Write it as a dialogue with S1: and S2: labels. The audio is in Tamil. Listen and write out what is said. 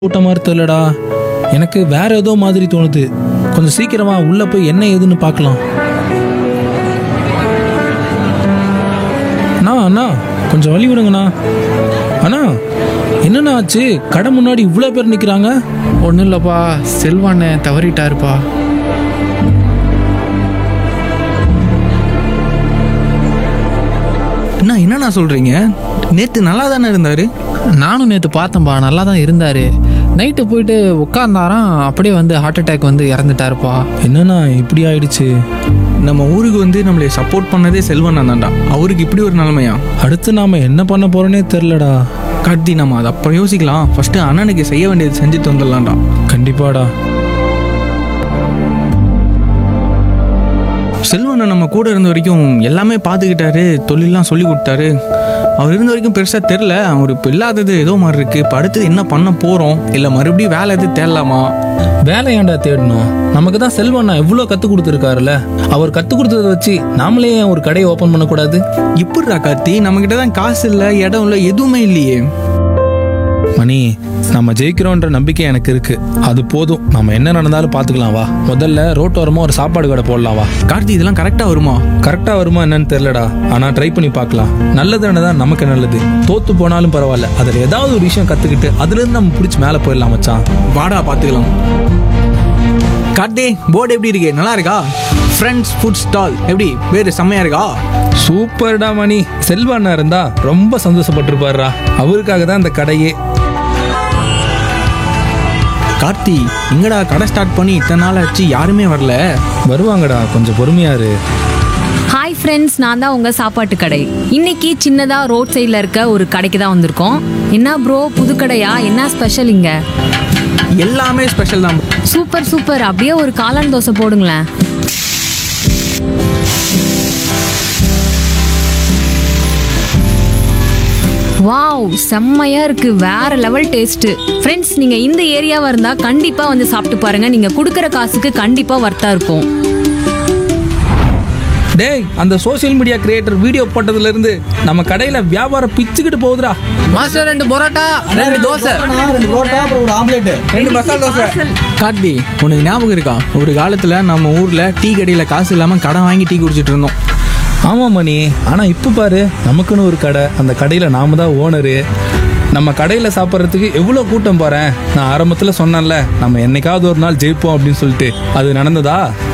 S1: கூட்டம் மாதிரி தெரியலடா எனக்கு வேற ஏதோ மாதிரி தோணுது கொஞ்சம் சீக்கிரமா உள்ள போய் என்ன ஏதுன்னு பார்க்கலாம் அண்ணா அண்ணா கொஞ்சம் வழி விடுங்கண்ணா அண்ணா என்னண்ணா ஆச்சு கடை முன்னாடி இவ்வளோ பேர் நிற்கிறாங்க
S2: ஒன்றும் இல்லைப்பா செல்வானே தவறிட்டாருப்பா
S3: என்ன என்னண்ணா சொல்றீங்க நேத்து நல்லா தானே இருந்தாரு
S2: நானும் நேற்று பார்த்தேன்ப்பா நல்லா தான் இருந்தார் நைட்டு போயிட்டு உட்காந்தாராம் அப்படியே வந்து ஹார்ட் அட்டாக் வந்து இறந்துட்டாருப்பா
S1: என்னண்ணா இப்படி ஆயிடுச்சு
S3: நம்ம ஊருக்கு வந்து நம்மளை சப்போர்ட் பண்ணதே செல்வண்ணா தான்டா அவருக்கு இப்படி ஒரு நிலைமையா
S1: அடுத்து நாம என்ன பண்ண போறோன்னே தெரிலடா
S3: கார்த்தி நம்ம அதை அப்புறம் யோசிக்கலாம் ஃபர்ஸ்ட் அண்ணனுக்கு செய்ய வேண்டியது செஞ்சுட்டு வந்துடலாம்டா
S1: கண்டிப்பாடா
S3: செல்வண்ணன் நம்ம கூட இருந்த வரைக்கும் எல்லாமே பார்த்துக்கிட்டாரு தொழிலெலாம் சொல்லி கொடுத்தாரு அவர் இருந்த வரைக்கும் பெருசாக தெரில அவர் இப்போ இல்லாதது ஏதோ மாதிரி இருக்குது இப்போ அடுத்தது என்ன பண்ண போகிறோம் இல்லை மறுபடியும் வேலை எது தேடலாமா
S1: வேலை ஏன்டா தேடணும் நமக்கு தான் செல்வண்ணா எவ்வளோ கற்றுக் கொடுத்துருக்காருல்ல அவர் கற்றுக் கொடுத்ததை வச்சு நாமளே ஏன் ஒரு கடையை ஓப்பன் பண்ணக்கூடாது
S3: இப்படிடா கார்த்தி நம்மக்கிட்ட தான் காசு இல்லை இடம் இல்லை எதுவுமே இல்லையே
S1: மணி நம்ம ஜெயிக்கிறோன்ற நம்பிக்கை எனக்கு இருக்கு அது போதும் நம்ம என்ன நடந்தாலும் பார்த்துக்கலாம் வா முதல்ல ரோட்டோரமாக ஒரு சாப்பாடு கடை போடலாம் வா
S3: கார்த்தி இதெல்லாம் கரெக்டாக வருமா
S1: கரெக்டாக வருமா என்னன்னு தெரிலடா ஆனால் ட்ரை பண்ணி பார்க்கலாம் நல்லதுன்னு தான் நமக்கு நல்லது தோத்து போனாலும் பரவாயில்ல அதில் ஏதாவது ஒரு விஷயம் கற்றுக்கிட்டு அதுலேருந்து நம்ம பிடிச்சி மேலே போயிடலாம் மச்சான்
S3: வாடா பார்த்துக்கலாம் கார்த்தி போர்டு எப்படி இருக்கு நல்லா இருக்கா ஃப்ரெண்ட்ஸ் ஃபுட் ஸ்டால் எப்படி பேர் செம்மையா இருக்கா
S1: சூப்பர்டா மணி செல்வண்ணா இருந்தா ரொம்ப சந்தோஷப்பட்டிருப்பாருடா அவருக்காக தான் இந்த கடையே
S3: கார்த்தி எங்கடா கடை ஸ்டார்ட் பண்ணி இத்தனை நாள் ஆச்சு யாருமே வரல
S1: வருவாங்கடா கொஞ்சம் பொறுமையா இரு
S4: ஹாய் ஃப்ரெண்ட்ஸ் நான் தான் உங்கள் சாப்பாட்டு கடை இன்னைக்கு சின்னதாக ரோட் சைடில் இருக்க ஒரு கடைக்கு தான் வந்திருக்கோம் என்ன ப்ரோ புது கடையா என்ன ஸ்பெஷல் இங்கே
S3: எல்லாமே ஸ்பெஷல் தான்
S4: சூப்பர் சூப்பர் அப்படியே ஒரு காளான் தோசை போடுங்களேன் வாவ் செம்மையா இருக்கு வேற லெவல் டேஸ்ட் ஃப்ரெண்ட்ஸ் நீங்க இந்த ஏரியாவா இருந்தா கண்டிப்பா வந்து சாப்பிட்டு பாருங்க நீங்க கொடுக்குற காசுக்கு கண்டிப்பா வர்த்தா இருக்கும்
S1: டேய் அந்த சோஷியல் மீடியா கிரியேட்டர் வீடியோ போட்டதுல இருந்து நம்ம கடையில வியாபாரம் பிச்சுக்கிட்டு போகுதுடா
S2: மாஸ்டர் ரெண்டு பரோட்டா ரெண்டு தோசை
S3: ரெண்டு மசாலா தோசை கார்த்தி உனக்கு ஞாபகம் இருக்கா ஒரு காலத்துல நம்ம ஊர்ல டீ கடையில காசு இல்லாம கடன் வாங்கி டீ குடிச்சிட்டு இருந்தோம்
S1: ஆமா மணி ஆனா இப்ப பாரு நமக்குன்னு ஒரு கடை அந்த கடையில நாம தான் ஓனரு நம்ம கடையில சாப்பிட்றதுக்கு எவ்வளோ கூட்டம் பாறேன் நான் ஆரம்பத்துல சொன்னேன்ல நம்ம என்னைக்காவது ஒரு நாள் ஜெயிப்போம் அப்படின்னு சொல்லிட்டு அது நடந்ததா